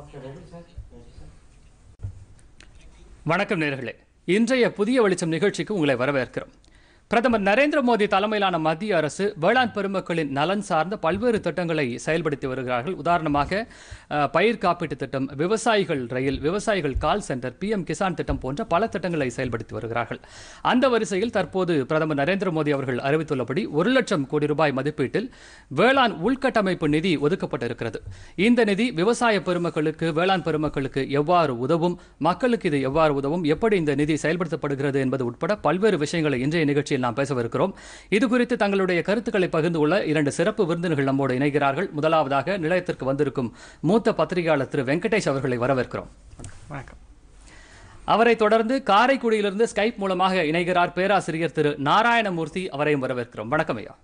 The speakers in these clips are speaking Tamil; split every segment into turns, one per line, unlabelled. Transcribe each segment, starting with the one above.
Okay ready sir ready sir
வணக்கம் நேர்களே இன்றைய புதிய வெளிச்சம் நிகழ்ச்சிக்கு உங்களை வரவேற்கிறோம் பிரதமர் நரேந்திர மோடி தலைமையிலான மத்திய அரசு வேளாண் பெருமக்களின் நலன் சார்ந்த பல்வேறு திட்டங்களை செயல்படுத்தி வருகிறார்கள் உதாரணமாக அஹ், பயிர் காப்பீட்டு திட்டம் விவசாயிகள் ரயில் விவசாயிகள் கால் சென்டர் பிஎம் கிசான் திட்டம் போன்ற பல திட்டங்களை செயல்படுத்தி வருகிறார்கள் அந்த வரிசையில் தற்போது பிரதமர் நரேந்திர மோடி அவர்கள் அறிவித்துள்ளபடி ஒரு லட்சம் கோடி ரூபாய் மதிப்பீட்டில் வேளாண் உள்கட்டமைப்பு நிதி ஒதுக்கப்பட்டிருக்கிறது இந்த நிதி விவசாய பெருமக்களுக்கு வேளாண் பெருமக்களுக்கு எவ்வாறு உதவும் மக்களுக்கு இது எவ்வாறு உதவும் எப்படி இந்த நிதி செயல்படுத்தப்படுகிறது என்பது உட்பட பல்வேறு விஷயங்களை இன்றைய நிகழ்ச்சியில் நாம் பேசவிருக்கிறோம் இது குறித்து தங்களுடைய கருத்துக்களை பகிர்ந்து கொள்ள இரண்டு சிறப்பு விருந்தினர்கள் நம்மோடு இணைகிறார்கள் முதலாவதாக நிலையத்திற்கு வந்திருக்கும் மூத்த பத்திரிகையாளர் திரு வெங்கடேஷ் அவர்களை வரவேற்கிறோம்
வணக்கம்
அவரை தொடர்ந்து காரைக்குடியிலிருந்து ஸ்கைப் மூலமாக இணைகிறார் பேராசிரியர் திரு நாராயணமூர்த்தி அவரையும் வரவேற்கிறோம் வணக்கம் ஐயா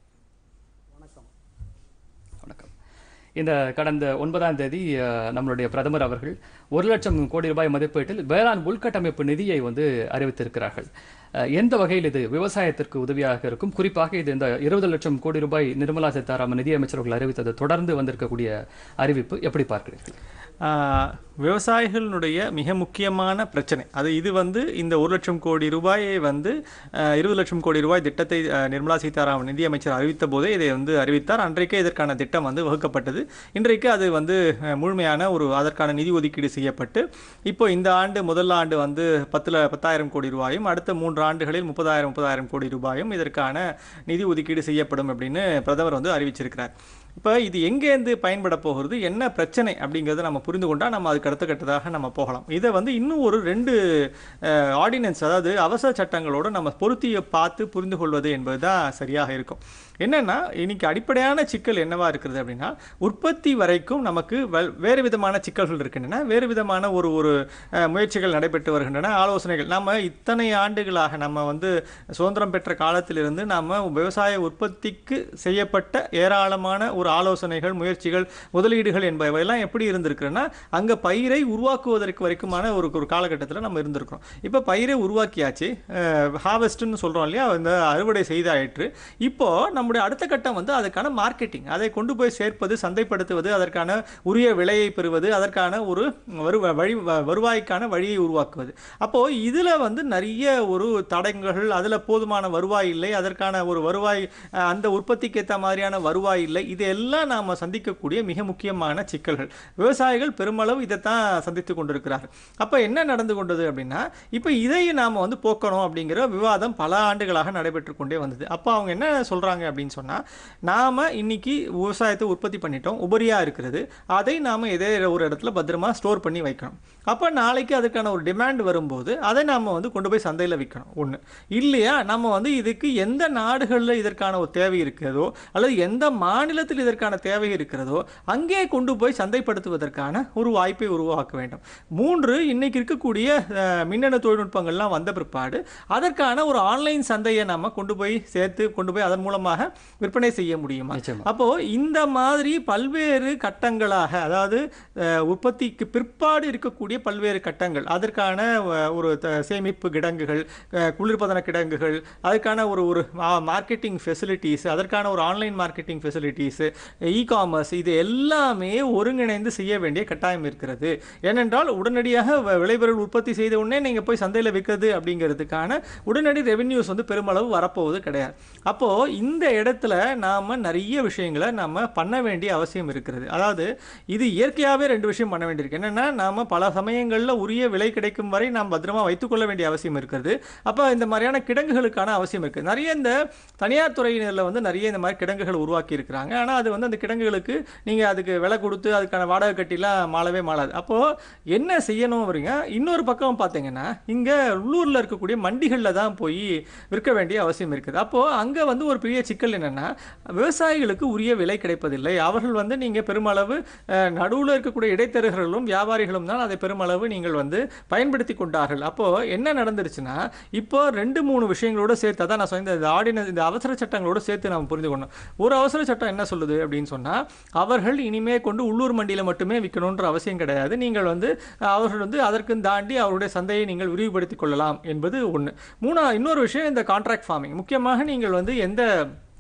வணக்கம் இந்த கடந்த ஒன்பதாம் தேதி அஹ், நம்மளுடைய பிரதமர் அவர்கள் ஒரு லட்சம் கோடி ரூபாய் மதிப்பீட்டில் வேளாண் உள்கட்டமைப்பு நிதியை வந்து அறிவித்திருக்கிறார்கள் அஹ், எந்த வகையில் இது விவசாயத்திற்கு உதவியாக இருக்கும் குறிப்பாக இது இந்த இருபது லட்சம் கோடி ரூபாய் நிர்மலா சீதாராமன் நிதியமைச்சர்கள் அறிவித்தது தொடர்ந்து வந்திருக்கக்கூடிய அறிவிப்பு எப்படி பார்க்கிறீர்கள்
ஆஹ், விவசாயிகளுடைய மிக முக்கியமான பிரச்சனை அது இது வந்து இந்த ஒரு லட்சம் கோடி ரூபாயை வந்து ஆஹ், இருபது லட்சம் கோடி ரூபாய் திட்டத்தை ஆஹ், நிர்மலா சீதாராமன் நிதியமைச்சர் அறிவித்த போதே இதை வந்து அறிவித்தார் அன்றைக்கே இதற்கான திட்டம் வந்து வகுக்கப்பட்டது இன்றைக்கு அது வந்து ஆஹ், முழுமையான ஒரு அதற்கான நிதி ஒதுக்கீடு செய்யப்பட்டு இப்போ இந்த ஆண்டு முதல் ஆண்டு வந்து பத்தில் பத்தாயிரம் கோடி ரூபாயும் அடுத்த மூன்று ஆண்டுகளில் முப்பதாயிரம் முப்பதாயிரம் கோடி ரூபாயும் இதற்கான நிதி ஒதுக்கீடு செய்யப்படும் அப்படின்னு பிரதமர் வந்து அறிவிச்சிருக்கிறார் இப்போ இது எங்கேருந்து பயன்பட போகிறது என்ன பிரச்சனை அப்படிங்கிறத நம்ம புரிந்து கொண்டா நம்ம அதுக்கு அடுத்த கட்டதாக நம்ம போகலாம் இதை வந்து இன்னும் ஒரு ரெண்டு ஆர்டினன்ஸ் அதாவது அவசர சட்டங்களோடு நம்ம பொருத்தி பார்த்து புரிந்து கொள்வது என்பது தான் சரியாக இருக்கும் என்னன்னா இன்னைக்கு அடிப்படையான சிக்கல் என்னவா இருக்கிறது அப்படின்னா உற்பத்தி வரைக்கும் நமக்கு வல்- வேறு விதமான சிக்கல்கள் இருக்கின்றன வேறு விதமான ஒரு ஒரு அஹ், முயற்சிகள் நடைபெற்று வருகின்றன ஆலோசனைகள் நம்ம இத்தனை ஆண்டுகளாக நம்ம வந்து சுதந்திரம் பெற்ற காலத்திலிருந்து நாம விவசாய உற்பத்திக்கு செய்யப்பட்ட ஏராளமான ஒரு ஆலோசனைகள் முயற்சிகள் முதலீடுகள் என்பவையெல்லாம் எப்படி இருந்திருக்குன்னா அங்க பயிரை உருவாக்குவதற்கு வரைக்குமான ஒரு ஒரு காலகட்டத்தில் நம்ம இருந்திருக்கிறோம் இப்போ பயிரை உருவாக்கியாச்சு ஹார்வெஸ்ட்னு சொல்றோம் இல்லையா இந்த அறுவடை செய்தாயிற்று இப்போ நம்முடைய அடுத்த கட்டம் வந்து அதுக்கான மார்க்கெட்டிங் அதை கொண்டு போய் சேர்ப்பது சந்தைப்படுத்துவது அதற்கான உரிய விலையை பெறுவது அதற்கான ஒரு வரு வழி வ- வருவாய்க்கான வழியை உருவாக்குவது அப்போ இதுல வந்து நிறைய ஒரு தடங்கள் அதுல போதுமான வருவாய் இல்லை அதற்கான ஒரு வருவாய் அஹ், அந்த உற்பத்திக்கு ஏற்ற மாதிரியான வருவாய் இல்லை இதெல்லாம் நாம சந்திக்கக்கூடிய மிக முக்கியமான சிக்கல்கள் விவசாயிகள் பெருமளவு இதைத்தான் சந்தித்து கொண்டிருக்கிறார்கள் அப்ப என்ன நடந்து கொண்டது அப்படின்னா இப்போ இதை நாம வந்து போக்கணும் அப்படிங்கிற விவாதம் பல ஆண்டுகளாக நடைபெற்று கொண்டே வந்தது அப்போ அவங்க என்ன சொல்றாங்க அப்படின்னு சொன்னா நாம இன்னைக்கு விவசாயத்தை உற்பத்தி பண்ணிட்டோம் உபரியா இருக்கிறது அதை நாம இதே ஒரு இடத்துல பத்திரமா ஸ்டோர் பண்ணி வைக்கணும் அப்போ நாளைக்கு அதுக்கான ஒரு டிமாண்ட் வரும்போது அதை நாம வந்து கொண்டு போய் சந்தையில் விற்கணும் ஒன்று இல்லையா நம்ம வந்து இதுக்கு எந்த நாடுகளில் இதற்கான ஒரு தேவை இருக்கிறதோ அல்லது எந்த மாநிலத்தில் இதற்கான தேவை இருக்கிறதோ அங்கே கொண்டு போய் சந்தைப்படுத்துவதற்கான ஒரு வாய்ப்பை உருவாக்க வேண்டும் மூன்று இன்னைக்கு இருக்கக்கூடிய அஹ், மின்னணு தொழில்நுட்பங்கள்லாம் வந்த பிற்பாடு அதற்கான ஒரு ஆன்லைன் சந்தையை நம்ம கொண்டு போய் சேர்த்து கொண்டு போய் அதன் மூலமாக விற்பனை செய்ய முடியுமா
நிச்சயமா.
அப்போ இந்த மாதிரி பல்வேறு கட்டங்களாக அதாவது அஹ், உற்பத்திக்கு பிற்பாடு இருக்கக்கூடிய பல்வேறு கட்டங்கள் அதற்கான அஹ், ஒரு த- சேமிப்பு கிடங்குகள் அஹ், குளிர்பதன கிடங்குகள் அதற்கான ஒரு ஒரு மார்க்கெட்டிங் ஃபெசிலிட்டிஸ் அதற்கான ஒரு online marketing facilities e commerce இது எல்லாமே ஒருங்கிணைந்து செய்ய வேண்டிய கட்டாயம் இருக்கிறது ஏனென்றால் உடனடியாக வ- விளைபொருள் உற்பத்தி செய்த உடனே நீங்கள் போய் சந்தையில் விற்கிறது அப்படிங்கிறதுக்கான உடனடி ரெவென்யூஸ் வந்து பெருமளவு வரப்போவது கிடையாது அப்போ இந்த இடத்துல நாம நிறைய விஷயங்களை நாம பண்ண வேண்டிய அவசியம் இருக்கிறது அதாவது இது இயற்கையாகவே ரெண்டு விஷயம் பண்ண வேண்டியிருக்கு என்னன்னா நாம பல சமயங்களில் உரிய விலை கிடைக்கும் வரை நாம் பத்திரமா வைத்துக்கொள்ள வேண்டிய அவசியம் இருக்கிறது அப்போ இந்த மாதிரியான கிடங்குகளுக்கான அவசியம் இருக்குது நிறைய இந்த தனியார் துறையினரில் வந்து நிறைய இந்த மாதிரி கிடங்குகள் உருவாக்கி இருக்கிறாங்க ஆனால் அது வந்து அந்த கிடங்குகளுக்கு நீங்கள் அதுக்கு விலை கொடுத்து அதுக்கான வாடகை கட்டிலாம் மாளவே மாளாது அப்போது என்ன செய்யணும் வரீங்க இன்னொரு பக்கம் பார்த்தீங்கன்னா இங்கே உள்ளூரில் இருக்கக்கூடிய மண்டிகளில் தான் போய் விற்க வேண்டிய அவசியம் இருக்குது அப்போது அங்கே வந்து ஒரு பெரிய சிக்கல் என்னென்னா விவசாயிகளுக்கு உரிய விலை கிடைப்பதில்லை அவர்கள் வந்து நீங்கள் பெருமளவு நடுவில் இருக்கக்கூடிய இடைத்தரகர்களும் வியாபாரிகளும் தான் அதை பெருமளவு நீங்கள் வந்து பயன்படுத்தி கொண்டார்கள் அப்போது என்ன நடந்துருச்சுன்னா இப்போ ரெண்டு மூணு விஷயங்களோட சேர்த்து அதான் நான் சொன்ன இந்த ஆர்டினன்ஸ் இந்த அவசர சட்டங்களோட சேர்த்து நம்ம புரிஞ்சுக்கணும் ஒரு அவசர சட்டம் என்ன சொல்லுது அப்படின்னு சொன்னால் அவர்கள் இனிமே கொண்டு உள்ளூர் மண்டியில் மட்டுமே விற்கணுன்ற அவசியம் கிடையாது நீங்கள் வந்து அஹ், அவர்கள் வந்து அதற்கு தாண்டி அவருடைய சந்தையை நீங்கள் விரிவுபடுத்திக் கொள்ளலாம் என்பது ஒன்று மூணா இன்னொரு விஷயம் இந்த கான்ட்ராக்ட் ஃபார்மிங் முக்கியமாக நீங்கள் வந்து எந்த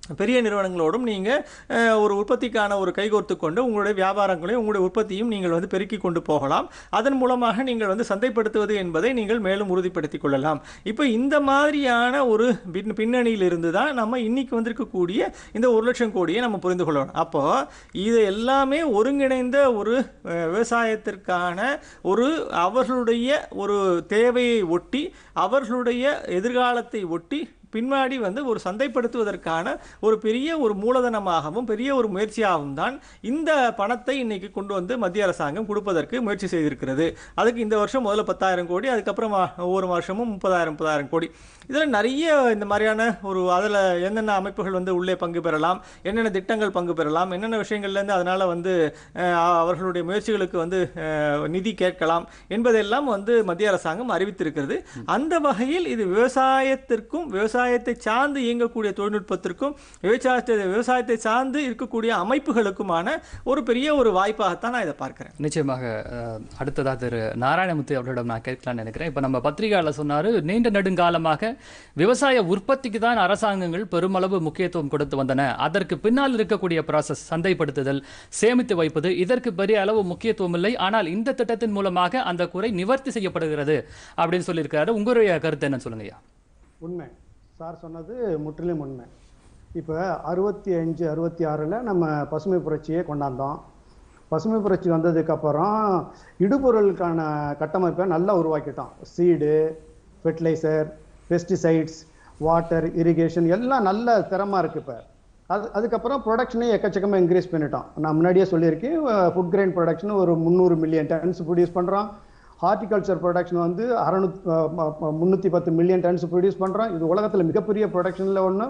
பெரிய நிறுவனங்களோடும் நீங்கள் ஒரு உற்பத்திக்கான ஒரு கைகோர்த்து கொண்டு உங்களுடைய வியாபாரங்களையும் உங்களுடைய உற்பத்தியும் நீங்கள் வந்து பெருக்கி கொண்டு போகலாம் அதன் மூலமாக நீங்கள் வந்து சந்தைப்படுத்துவது என்பதை நீங்கள் மேலும் உறுதிப்படுத்திக் கொள்ளலாம் இப்போ இந்த மாதிரியான ஒரு பின் பின்னணியில் இருந்து தான் நம்ம இன்னைக்கு வந்திருக்கக்கூடிய இந்த ஒரு லட்சம் கோடியை நம்ம புரிந்து கொள்ளணும் அப்போ இது எல்லாமே ஒருங்கிணைந்த ஒரு அஹ், விவசாயத்திற்கான ஒரு அவர்களுடைய ஒரு தேவையை ஒட்டி அவர்களுடைய எதிர்காலத்தை ஒட்டி பின்னாடி வந்து ஒரு சந்தைப்படுத்துவதற்கான ஒரு பெரிய ஒரு மூலதனமாகவும் பெரிய ஒரு முயற்சியாகவும் தான் இந்த பணத்தை இன்னைக்கு கொண்டு வந்து மத்திய அரசாங்கம் கொடுப்பதற்கு முயற்சி செய்திருக்கிறது அதுக்கு இந்த வருஷம் முதல்ல பத்தாயிரம் கோடி அதுக்கப்புறம் வ- ஒவ்வொரு வருஷமும் முப்பதாயிரம் முப்பதாயிரம் கோடி இதில் நிறைய இந்த மாதிரியான ஒரு அதில் என்னென்ன அமைப்புகள் வந்து உள்ளே பங்கு பெறலாம் என்னென்ன திட்டங்கள் பங்கு பெறலாம் என்னென்ன விஷயங்கள்லேருந்து அதனால் வந்து அஹ், அவர்களுடைய முயற்சிகளுக்கு வந்து அஹ், நிதி கேட்கலாம் என்பதெல்லாம் வந்து மத்திய அரசாங்கம் அறிவித்திருக்கிறது அந்த வகையில் இது விவசாயத்திற்கும் விவசாயத்தை சார்ந்து இயங்கக்கூடிய தொழில்நுட்பத்திற்கும் விவசாயத்தை விவசாயத்தை சார்ந்து இருக்கக்கூடிய அமைப்புகளுக்குமான ஒரு பெரிய ஒரு வாய்ப்பாகத்தான் நான் இதை பார்க்கிறேன்
நிச்சயமாக அஹ், அடுத்ததா திரு நாராயணமுத்து அவர்களிடம் நான் கேட்கலாம்னு நினைக்கிறேன் இப்போ நம்ம பத்திரிகையாளர் சொன்னாரு நீண்ட நெடுங்காலமாக விவசாய உற்பத்திக்கு தான் அரசாங்கங்கள் பெருமளவு முக்கியத்துவம் கொடுத்து வந்தன அதற்கு பின்னால் இருக்கக்கூடிய ப்ராசஸ் சந்தைப்படுத்துதல் சேமித்து வைப்பது இதற்கு பெரிய அளவு முக்கியத்துவம் இல்லை ஆனால் இந்த திட்டத்தின் மூலமாக அந்த குறை நிவர்த்தி செய்யப்படுகிறது அப்படின்னு சொல்லியிருக்காரு உங்களுடைய கருத்து என்ன சொல்லுங்கய்யா
உண்மை சார் சொன்னது முற்றிலும் உண்மை இப்போ அறுபத்தி அஞ்சு அறுபத்தி ஆறில் நம்ம பசுமை புரட்சியை கொண்டாந்தோம் பசுமை புரட்சி வந்ததுக்கப்புறம் இடுபொருளுக்கான கட்டமைப்பை நல்லா உருவாக்கிட்டோம் seed fertiliser pesticides water irrigation எல்லாம் நல்ல திறமாக இருக்குது இப்போ அது அதுக்கப்புறம் ப்ரொடக்ஷனே எக்கச்சக்கமாக இன்க்ரீஸ் பண்ணிட்டோம் நான் முன்னாடியே சொல்லியிருக்கேன் ஃபுட் கிரெயின் ப்ரொடக்ஷன் ஒரு முந்நூறு மில்லியன் டன்ஸ் ப்ரொடியூஸ் பண்ணுறோம் ஹார்டிகல்ச்சர் ப்ரொடக்ஷன் வந்து அறநூத் முந்நூற்றி பத்து மில்லியன் டன்ஸ் ப்ரொடியூஸ் பண்ணுறோம் இது உலகத்தில் மிகப்பெரிய ப்ரொடக்ஷனில் ஒன்று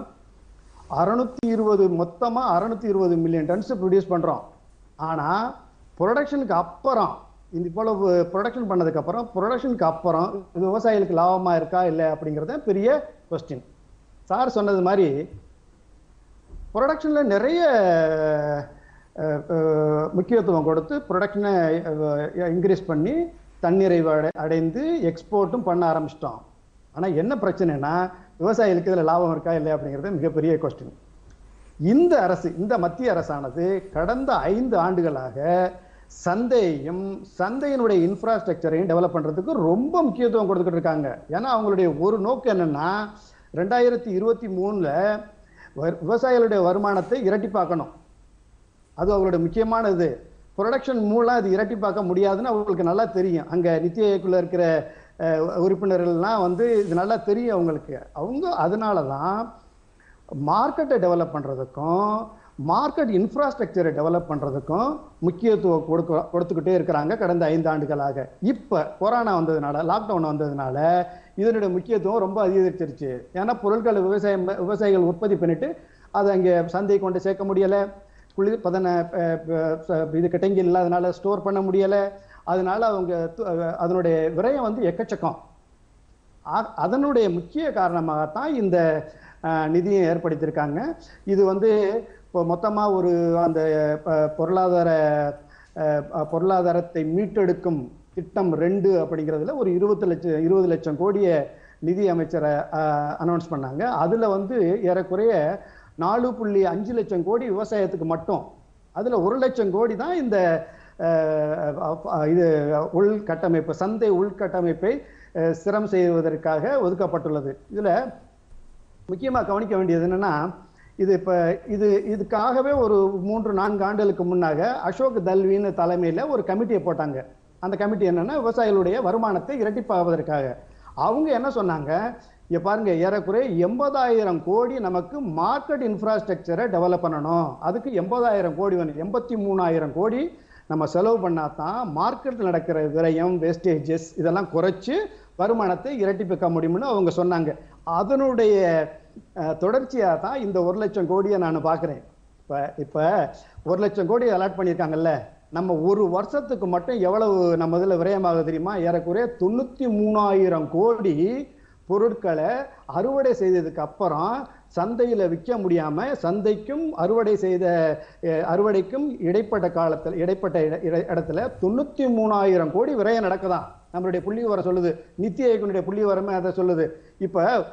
அறநூற்றி இருபது மொத்தமாக அறநூற்றி இருபது மில்லியன் டன்ஸ் ப்ரொடியூஸ் பண்ணுறோம் ஆனால் ப்ரொடக்ஷனுக்கு அப்புறம் இந்த இவ்வளவு ப்ரொடக்ஷன் பண்ணதுக்கப்புறம் ப்ரொடக்ஷனுக்கு அப்புறம் இது விவசாயிகளுக்கு லாபமாக இருக்கா இல்லை அப்படிங்கிறத பெரிய கொஸ்டின் சார் சொன்னது மாதிரி ப்ரொடக்ஷனில் நிறைய அஹ், அஹ், முக்கியத்துவம் கொடுத்து ப்ரொடக்ஷனை இன்க்ரீஸ் பண்ணி தன்னிறைவு அடை அடைந்து எக்ஸ்போர்ட்டும் பண்ண ஆரம்பிச்சிட்டோம் ஆனால் என்ன பிரச்சனைனா விவசாயிகளுக்கு இதில் லாபம் இருக்கா இல்லை அப்படிங்கிறது மிகப்பெரிய கொஸ்டின் இந்த அரசு இந்த மத்திய அரசானது கடந்த ஐந்து ஆண்டுகளாக சந்தையையும் சந்தையினுடைய இன்ஃப்ராஸ்ட்ரக்சரையும் டெவலப் பண்றதுக்கு ரொம்ப முக்கியத்துவம் கொடுத்துக்கிட்டு இருக்காங்க ஏன்னா அவங்களுடைய ஒரு நோக்கம் என்னன்னா ரெண்டாயிரத்தி இருபத்தி மூணுல வ- விவசாயிகளுடைய வருமானத்தை இரட்டிப்பாக்கணும் அது அவங்களுடைய முக்கியமான இது ப்ரொடக்ஷன் மூலம் அது இரட்டிப்பாக்க முடியாதுன்னு அவங்களுக்கு நல்லா தெரியும் அங்க நித்தி ஆயோக்குள்ள இருக்கிற அஹ், உறுப்பினர்கள்லாம் வந்து இது நல்லா தெரியும் அவங்களுக்கு அவங்க அதனால தான் மார்க்கெட்டை டெவலப் பண்ணுறதுக்கும் மார்க்கெட் இன்ஃப்ராஸ்ட்ரக்சரை டெவலப் பண்ணுறதுக்கும் முக்கியத்துவம் கொடுக்க கொடுத்துக்கிட்டே இருக்கிறாங்க கடந்த ஐந்து ஆண்டுகளாக இப்போ கொரோனா வந்ததுனால லாக்டவுன் வந்ததுனால இதனுடைய முக்கியத்துவம் ரொம்ப அதிகரிச்சிருச்சு ஏன்னா பொருட்களை விவசாயம் விவசாயிகள் உற்பத்தி பண்ணிட்டு அதை அங்கே சந்தை கொண்டு சேர்க்க முடியலை குளிர் பதன அஹ், அஹ், ச- இது கிட்டங்கி இல்லாதனால ஸ்டோர் பண்ண முடியலை அதனால அவங்க து- அஹ், அதனுடைய விரயம் வந்து எக்கச்சக்கம் ஆ- அதனுடைய முக்கிய காரணமாகத்தான் இந்த அஹ், நிதியை ஏற்படுத்தியிருக்காங்க இது வந்து இப்போ மொத்தமாக ஒரு அந்த அஹ், பொருளாதார அஹ், அஹ், பொருளாதாரத்தை மீட்டெடுக்கும் திட்டம் ரெண்டு அப்படிங்கிறதுல ஒரு இருபது லட்சம் இருபது லட்சம் கோடியை நிதி அமைச்சரை அனௌன்ஸ் பண்ணாங்க அதில் வந்து ஏறக்குறைய நாலு புள்ளி அஞ்சு லட்சம் கோடி விவசாயத்துக்கு மட்டும் அதில் ஒரு லட்சம் கோடி தான் இந்த அஹ், அஹ், இது உள்கட்டமைப்பு சந்தை உள்கட்டமைப்பை அஹ், சிரம் செய்வதற்காக ஒதுக்கப்பட்டுள்ளது இதில் முக்கியமாக கவனிக்க வேண்டியது என்னன்னா இது இப்போ இது இதுக்காகவே ஒரு மூன்று நான்கு ஆண்டுகளுக்கு முன்னாக அசோக் தல்வின்னு தலைமையில் ஒரு கமிட்டியை போட்டாங்க அந்த கமிட்டி என்னன்னா விவசாயிகளுடைய வருமானத்தை இரட்டிப்பாவதற்காக அவங்க என்ன சொன்னாங்க இங்க பாருங்க ஏறக்குறைய எண்பதாயிரம் கோடி நமக்கு மார்க்கெட் இன்ஃப்ராஸ்ட்ரக்சரை டெவலப் பண்ணணும் அதுக்கு எண்பதாயிரம் கோடி வேணும் எண்பத்தி மூணாயிரம் கோடி நம்ம செலவு பண்ணாதான் மார்க்கெட்டில் நடக்கிற விரயம் வேஸ்டேஜஸ் இதெல்லாம் குறைச்சு வருமானத்தை இரட்டிப்பிக்க முடியும்னு அவங்க சொன்னாங்க அதனுடைய தொடர்ச்சியாக தான் இந்த ஒரு லட்சம் கோடியை நான் பார்க்குறேன் இப்போ இப்போ ஒரு லட்சம் கோடி அலாட் பண்ணியிருக்காங்கல்ல நம்ம ஒரு வருஷத்துக்கு மட்டும் எவ்வளவு நம்ம இதில் விரயமாகுது தெரியுமா ஏறக்குறைய தொண்ணூற்றி மூணாயிரம் கோடி பொருட்களை அறுவடை செய்ததுக்கு அப்புறம் சந்தையில் விற்க முடியாம சந்தைக்கும் அறுவடை செய்த அஹ், அறுவடைக்கும் இடைப்பட்ட காலத்தில் இடைப்பட்ட இட- இட- இடத்துல தொண்ணூத்தி மூணாயிரம் கோடி விரயம் நடக்குதாம் நம்மளுடைய புள்ளி வர சொல்லுது நித்தி ஆயோகனுடைய புள்ளி வரமே அதை சொல்லுது இப்ப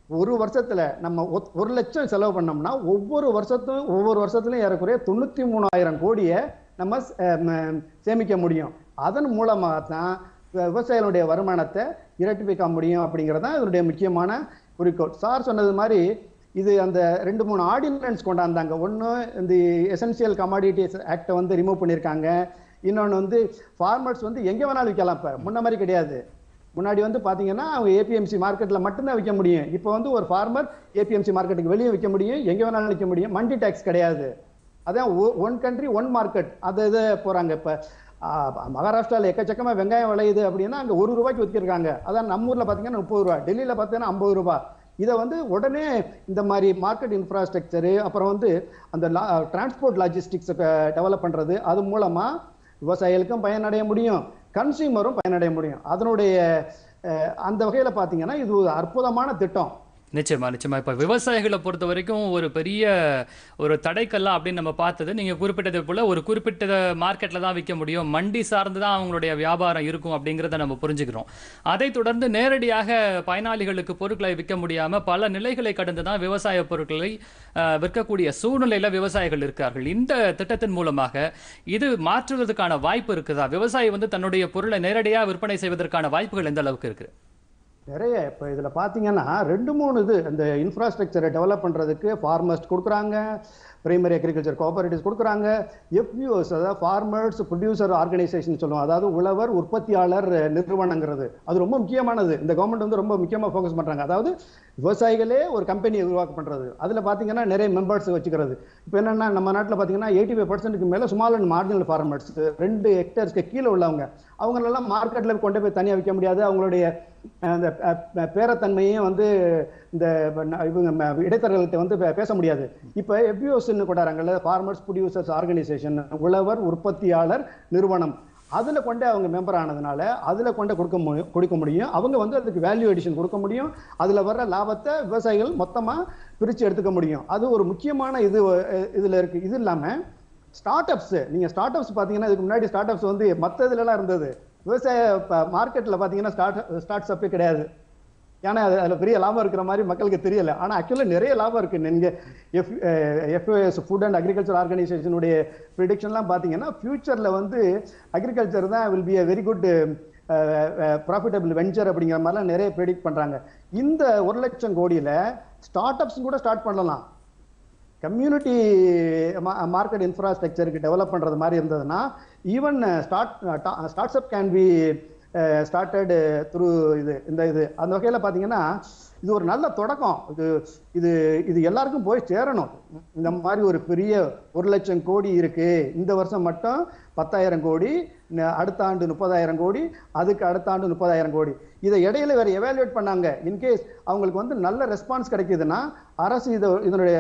ஒரு வருஷத்துல நம்ம ஒத்- ஒரு லட்சம் செலவு பண்ணோம்னா ஒவ்வொரு வருஷத்தும் ஒவ்வொரு வருஷத்துலயும் ஏறக்குறைய தொண்ணூத்தி மூணாயிரம் கோடியை நம்ம ஸ்- அஹ் ம- சேமிக்க முடியும் அதன் மூலமாக தான் வி- விவசாயிகளுடைய வருமானத்தை இரட்டிப்பிக்க முடியும் அப்படிங்கிறது தான் இதனுடைய முக்கியமான குறிக்கோள் சார் சொன்னது மாதிரி இது அந்த ரெண்டு மூணு ஆர்டினன்ஸ் கொண்டாந்தாங்க ஒன்று இந்த எசென்சியல் கமாடிட்டிஸ் ஆக்டை வந்து ரிமூவ் பண்ணியிருக்காங்க இன்னொன்று வந்து ஃபார்மர்ஸ் வந்து எங்கே வேணாலும் விற்கலாம் இப்போ முன்ன மாதிரி கிடையாது முன்னாடி வந்து பார்த்தீங்கன்னா அவங்க ஏபிஎம்சி மார்க்கெட்டில் மட்டும்தான் விற்க முடியும் இப்போ வந்து ஒரு ஃபார்மர் ஏபிஎம்சி மார்க்கெட்டுக்கு வெளியே விற்க முடியும் எங்கே வேணாலும் விற்க முடியும் மண்டி டேக்ஸ் கிடையாது அதான் ஒன் கண்ட்ரி ஒன் மார்க்கெட் அது இது போகிறாங்க இப்போ மகாராஷ்டிராவில் எக்கச்சக்கமாக வெங்காயம் விளையுது அப்படின்னா அங்கே ஒரு ரூபாய்க்கு விற்கிருக்காங்க அதான் நம்ம ஊரில் பார்த்தீங்கன்னா முப்பது ரூபா டெல்லியில் பார்த்தீங்கன்னா ஐம்பது ரூபா இதை வந்து உடனே இந்த மாதிரி மார்க்கெட் இன்ஃப்ராஸ்ட்ரக்சரு அப்புறம் வந்து அந்த டிரான்ஸ்போர்ட் லாஜிஸ்டிக்ஸை டெவலப் பண்ணுறது அது மூலமாக விவசாயிகளுக்கும் பயனடைய முடியும் கன்சியூமரும் பயனடைய முடியும் அதனுடைய அஹ், அந்த வகையில் பார்த்தீங்கன்னா இது ஒரு அற்புதமான திட்டம்
நிச்சயமா நிச்சயமா இப்போ விவசாயிகளை பொறுத்த வரைக்கும் ஒரு பெரிய ஒரு தடைக்கல்லாம் அப்படின்னு நம்ம பார்த்தது நீங்க குறிப்பிட்டது போல ஒரு குறிப்பிட்ட மார்க்கெட்ல தான் விற்க முடியும் மண்டி சார்ந்து தான் அவங்களுடைய வியாபாரம் இருக்கும் அப்படிங்கிறத நம்ம புரிஞ்சுக்கிறோம் அதை தொடர்ந்து நேரடியாக பயனாளிகளுக்கு பொருட்களை விற்க முடியாம பல நிலைகளை கடந்து தான் விவசாய பொருட்களை அஹ், விற்கக்கூடிய சூழ்நிலையில விவசாயிகள் இருக்கார்கள் இந்த திட்டத்தின் மூலமாக இது மாற்றுவதற்கான வாய்ப்பு இருக்குதா விவசாயி வந்து தன்னுடைய பொருளை நேரடியாக விற்பனை செய்வதற்கான வாய்ப்புகள் எந்த அளவுக்கு இருக்கு
நிறைய இப்போ இதில் பார்த்தீங்கன்னா ரெண்டு மூணு இது இந்த இன்ஃப்ராஸ்ட்ரக்சரை டெவலப் பண்ணுறதுக்கு ஃபார்மர்ஸ் கொடுக்குறாங்க பிரைமரி அக்ரிகல்ச்சர் கோஆபரேட்டிவ்ஸ் கொடுக்குறாங்க எஃபிஓஸ் அதாவது ஃபார்மர்ஸ் ப்ரொடியூசர் ஆர்கனைசேஷன் சொல்லுவோம் அதாவது உழவர் உற்பத்தியாளர் நிறுவனங்கிறது அது ரொம்ப முக்கியமானது இந்த கவர்மெண்ட் வந்து ரொம்ப முக்கியமாக ஃபோக்கஸ் பண்ணுறாங்க அதாவது விவசாயிகளே ஒரு கம்பெனியை உருவாக்க பண்ணுறது அதில் பார்த்தீங்கன்னா நிறைய மெம்பர்ஸ் வச்சுக்கிறது இப்போ என்னென்னா நம்ம நாட்டில் பார்த்தீங்கன்னா எயிட்டி ஃபைவ் பர்சன்ட்டுக்கு மேலே ஸ்மால் அண்ட் மார்ஜினல் ஃபார்மர்ஸ் ரெண்டு ஹெக்டர்ஸ்க்கு கீழே உள்ளவங்க அவங்களெல்லாம் மார்க்கெட்டில் கொண்டு போய் தனியாக விற்க முடியாது அவங்களுடைய அஹ், அந்த அஹ், அஹ், பேரத்தன்மையும் வந்து இந்த ந- இவங்க ம- இடைத்தரகர்கள்ட்ட வந்து பே- பேச முடியாது இப்போ எஃபிஓஸ்ன்னு கொண்டாடுறாங்கல்ல ஃபார்மர்ஸ் ப்ரொடியூசர்ஸ் ஆர்கனைசேஷன் உழவர் உற்பத்தியாளர் நிறுவனம் அதில் கொண்டு அவங்க மெம்பர் ஆனதுனால அதில் கொண்டு கொடுக்க முடியும் கொடுக்க முடியும் அவங்க வந்து அதுக்கு வேல்யூ எடிஷன் கொடுக்க முடியும் அதில் வர்ற லாபத்தை விவசாயிகள் மொத்தமாக பிரித்து எடுத்துக்க முடியும் அது ஒரு முக்கியமான இது இதில் இருக்குது இது இல்லாமல் ஸ்டார்ட் அப்ஸ் நீங்கள் ஸ்டார்ட் அப்ஸ் பார்த்தீங்கன்னா இதுக்கு முன்னாடி ஸ்டார்ட் அப்ஸ் வந்து மற்ற இதுலலாம் இருந்தது விவசாய மார்க்கெட்டில் பார்த்தீங்கன்னா ஸ்டார்ட் ஸ்டார்ட் அப்பே கிடையாது ஏன்னா அது அதில் பெரிய லாபம் இருக்கிற மாதிரி மக்களுக்கு தெரியல ஆனால் ஆக்சுவலாக நிறைய லாபம் இருக்கு நீங்கள் F FOS food and agriculture ஆர்கனைசேஷனுடைய ப்ரிடிக்ஷன்லாம் பார்த்தீங்கன்னா ஃபியூச்சரில் வந்து அக்ரிகல்ச்சர் தான் will be a very good profitable venture அப்படிங்கிற மாதிரிலாம் நிறைய ப்ரெடிக்ட் பண்ணுறாங்க இந்த ஒரு லட்சம் கோடியில் ஸ்டார்ட் அப்ஸ் கூட ஸ்டார்ட் பண்ணலாம் கம்யூனிட்டி மார்க்கெட் இன்ஃப்ராஸ்ட்ரக்சருக்கு டெவலப் பண்ணுறது மாதிரி இருந்ததுன்னா even start starts up can be started through இது இந்த இது அந்த வகையில் பார்த்தீங்கன்னா இது ஒரு நல்ல தொடக்கம் இது இது இது எல்லாருக்கும் போய் சேரணும் இந்த மாதிரி ஒரு பெரிய ஒரு லட்சம் கோடி இருக்கு இந்த வருஷம் மட்டும் பத்தாயிரம் கோடி ந- அடுத்த ஆண்டு முப்பதாயிரம் கோடி அதுக்கு அடுத்த ஆண்டு முப்பதாயிரம் கோடி இதை இடையில வேற எவாலுவேட் பண்ணாங்க இன்கேஸ் அவங்களுக்கு வந்து நல்ல ரெஸ்பான்ஸ் கிடைக்குதுன்னா அரசு இதை இதனுடைய